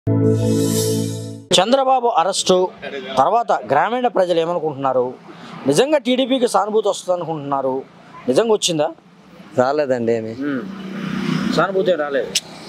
Chandrababu arrest తర్వాత గ్రామీణ ప్రజలు ఏమనుకుంటున్నారు నిజంగా టీడీపీకి సానుభూతి వస్తుంది అనుకుంటున్నారు నిజంగా వచ్చిందా రాలేదండి ఏమి సానుభూతి రాలేదు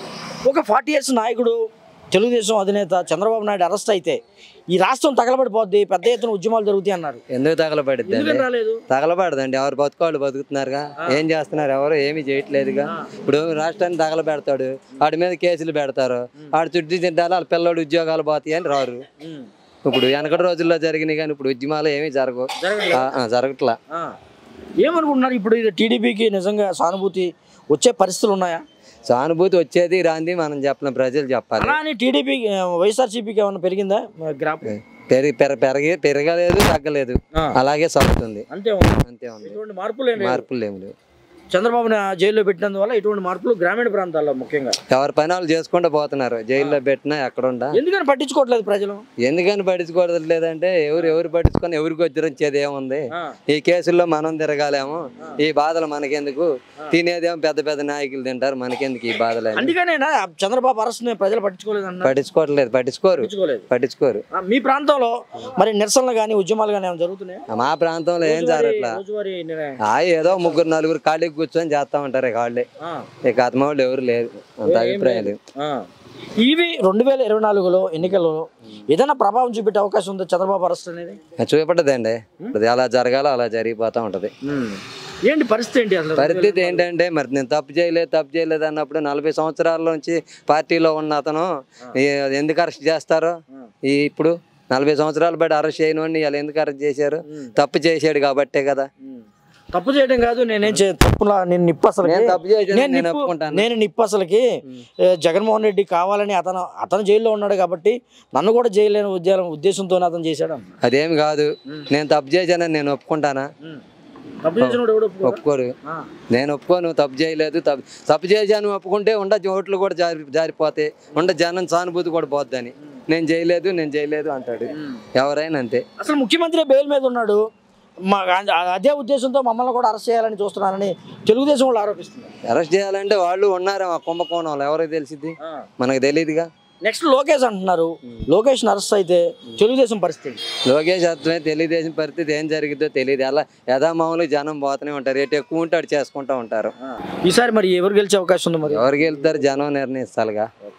ఒక ఫార్టీ ఇయర్స్ నాయకుడు తెలుగుదేశం అధినేత చంద్రబాబు నాయుడు అరెస్ట్ అయితే ఈ రాష్ట్రం తగలబడిపోద్ది పెద్ద ఎత్తున ఉద్యమాలు జరుగుతాయి అన్నారు ఎందుకు తగలబడిద్దండి ఎందుకని రాలేదు తగలబడదండి ఎవరు బతుకోళ్ళు బతుకుతున్నారుగా ఏం చేస్తున్నారు ఎవరు ఏమీ చేయట్లేదుగా ఇప్పుడు రాష్ట్రాన్ని తగలబెడతాడు వాడి మీద కేసులు పెడతారు వాడి చుట్టూ తింటారు వాళ్ళ పిల్లడు ఉద్యోగాలు పోతాయి అని రారు ఇప్పుడు వెనకటి రోజుల్లో జరిగినాయి కానీ ఇప్పుడు ఉద్యమాలు ఏమీ జరగవు జరగట్లేదా? ఆ, ఆ, జరగట్లా ఆ. ఏమనుకుంటున్నారు ఇప్పుడు ఇది టీడీపీకి నిజంగా సానుభూతి వచ్చే పరిస్థితులు ఉన్నాయా సానుభూతి వచ్చేది రాంది మనం చెప్పలేం ప్రజలు చెప్పాలి అలా అని టీడీపీ వైఎస్ఆర్సీపీకి ఏమైనా పెరిగిందా గ్రాఫ్ పెరిగి పెర పెరగి పెరగలేదు తగ్గలేదు ఆ. అలాగే సాగుతుంది అంతే ఉంది అంతే ఉంది ఎటువంటి మార్పులు ఏం లేవు. మార్పులు ఏమి లేవు చంద్రబాబుని జైల్లో పెట్టినందువల్ల ఎటువంటి మార్పులు గ్రామీణ ప్రాంతాల్లో ముఖ్యంగా ఎవరి పని వాళ్ళు చేసుకుంటూ పోతున్నారు జైల్లో పెట్టినా ఎక్కడుండా ఎందుకని పట్టించుకోవట్లేదు ప్రజలు ఎందుకని పట్టించుకోవడం లేదంటే ఎవరు ఎవరు పట్టించుకొని ఎవరికి వచ్చరించేది ఏముంది ఆ. ఈ కేసుల్లో మనం తిరగాలేము ఈ బాధలు మనకెందుకు తినేదేమో పెద్ద పెద్ద నాయకులు తింటారు మనకెందుకు ఈ బాధలు అని అందుకనేనా చంద్రబాబు అరెస్ట్ ప్రజలు పట్టించుకోలేదు అన్నారు పట్టించుకోవట్లేదు పట్టించుకోరు పట్టించుకోలేదు పట్టించుకోరు ఆ, మీ ప్రాంతంలో మరి నిరసనలు కానీ ఉద్యమాలు కానీ ఏమైనా జరుగుతున్నాయా మా ప్రాంతంలో ఏం జరగట్లా రోజువారీ నిర- ఆ ఏదో ముగ్గురు నలుగురు ఖాళీకి కూర్చొని చేస్తా ఉంటారు ఇక వాళ్ళే ఆ, ఇక అతమవాళ్ళు ఎవరు లేరు అంత అభిప్రాయం లేదు ఆ. ఇవి రెండు వేల ఇరవై నాలుగులో ఎన్నికల్లో ఏదైనా ప్రభావం చూపెట్టే అవకాశం ఉందా చంద్రబాబు అరెస్ట్ అనేది అది చూపట్టదండి అది అలా జరగాలో అలా జరిగిపోతా ఉంటది ఏంటి పరిస్థితి ఏంటి అసలు పరిస్థితి ఏంటంటే మరి నేను తప్పు చేయలేదు తప్పు చేయలేదు అన్నప్పుడు నలభై సంవత్సరాల నుంచి పార్టీలో ఉన్న అతను ఈ- ఎందుకు అరెస్ట్ చేస్తారు ఈ ఇప్పుడు నలభై సంవత్సరాలు బట్టి అరెస్ట్ చేయని వాడిని వాళ్ళు ఎందుకు అరెస్ట్ చేశారు తప్పు చేశాడు కాబట్టే కదా తప్పు చేయడం కాదు నేనేం చే తప్పులా నేను నిప్పు అసలు నేను తప్పు చేశాను, నేను నేను నిప్పు- ఒప్పుకుంటాను. నేను నిప్పు అసలుకి ఏ, జగన్మోహన్ రెడ్డి కావాలని అతను అతను జైల్లో ఉన్నాడు కాబట్టి నన్ను కూడా జైలేని ఉద్యోగం ఉద్దేశంతో అతను చేశాడు అన్న. అదేమి కాదు నేను తప్పు చేశానని నేను ఒప్పుకుంటానా తప్పు చేసినోడు ఎవడు ఒప్పుకోడా? ఒప్పుకోరు ఆ. నేను ఒప్పుకోను తప్పు చేయలేదు తప్పు తప్పు చేశాను ఒప్పుకుంటే ఉండ ఓట్లు కూడా జారి జారిపోతాయి ఉండ జనం సానుభూతి కూడా పోద్దని నేను చేయలేదు నేను చేయలేదు అంటాడు ఎవరైనా అంతే అసలు ముఖ్యమంత్రి బెయిల్ మీద ఉన్నాడు మా అదే ఉద్దేశంతో మమ్మల్ని కూడా అరెస్ట్ చేయాలని చూస్తున్నారని తెలుగుదేశం వాళ్ళు ఆరోపిస్తున్నారు అరెస్ట్ చేయాలంటే వాళ్ళు ఉన్నారు ఆ కుంభకోణంలో ఎవరికి తెలిసింది మనకు తెలియదుగా నెక్స్ట్ లోకేష్ అంటున్నారు లోకేష్ అరెస్ట్ అయితే తెలుగుదేశం పరిస్థితి లోకేష్ అర్థమే తెలుగుదేశం పరిస్థితి ఏం జరిగిద్దో తెలియదు అలా యథామామూలు జనం పోతూనే ఉంటారు రేటు ఎక్కువ ఉంటే అటు చేసుకుంటూ ఉంటారు ఈసారి మరి ఎవరు గెలిచే అవకాశం ఉంది మరి ఎవరికి వెళ్తారు జనం నిర్ణయిస్తారుగా